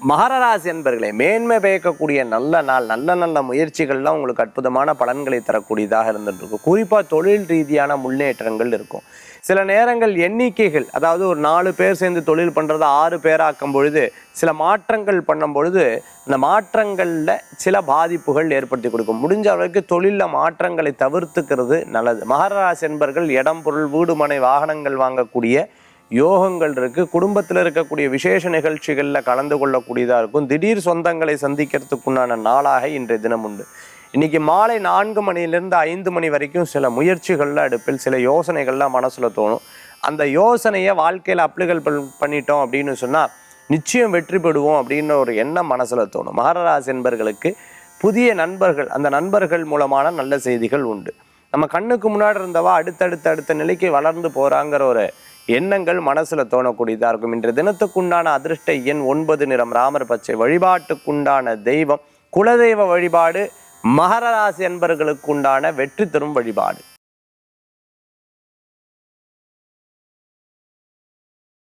மகரராசி என்பர்களே மேன்மை பயக்கக்கூடிய நல்ல நாள் நல்ல நல்ல முயற்சிகள்லாம் உங்களுக்கு அற்புதமான பலன்களை தரக்கூடியதாக இருந்துட்டு இருக்கும் குறிப்பாக தொழில் ரீதியான முன்னேற்றங்கள் இருக்கும் சில நேரங்கள் எண்ணிக்கைகள் அதாவது ஒரு நாலு பேர் சேர்ந்து தொழில் பண்ணுறத ஆறு பேராக்கும் பொழுது சில மாற்றங்கள் பண்ணும் பொழுது அந்த மாற்றங்களில் சில பாதிப்புகள் ஏற்படுத்தி கொடுக்கும் முடிஞ்ச அளவுக்கு தொழிலில் மாற்றங்களை தவிர்த்துக்கிறது நல்லது மகராசி என்பர்கள் இடம் பொருள் வீடு மனை வாகனங்கள் வாங்கக்கூடிய யோகங்கள் இருக்கு குடும்பத்தில் இருக்கக்கூடிய விசேஷ நிகழ்ச்சிகளில் கலந்து கொள்ளக்கூடியதாக இருக்கும் திடீர் சொந்தங்களை சந்திக்கிறதுக்குண்டான நாளாக இன்றைய தினம் உண்டு இன்னைக்கு மாலை நான்கு மணியிலிருந்து ஐந்து மணி வரைக்கும் சில முயற்சிகள்ல அடுப்பில் சில யோசனைகள்லாம் மனசுல தோணும் அந்த யோசனையை வாழ்க்கையில் அப்ளிகல் பண்ணிட்டோம் அப்படின்னு சொன்னா நிச்சயம் வெற்றி பெறுவோம் அப்படின்னு ஒரு எண்ணம் மனசுல தோணும் மகரராசி என்பர்களுக்கு புதிய நண்பர்கள் அந்த நண்பர்கள் மூலமான நல்ல செய்திகள் உண்டு நம்ம கண்ணுக்கு முன்னாடி இருந்தவா அடுத்தடுத்த அடுத்த நிலைக்கு வளர்ந்து போறாங்கிற ஒரு எண்ணங்கள் மனசுல தோணக்கூடியதா இருக்கும் இன்று தினத்துக்குண்டான அதிர்ஷ்ட எண் ஒன்பது நிறம் ராமர் பச்சை வழிபாட்டுக்குண்டான தெய்வம் குலதெய்வ வழிபாடு மகர ராசி என்பர்களுக்குண்டான வெற்றி தரும் வழிபாடு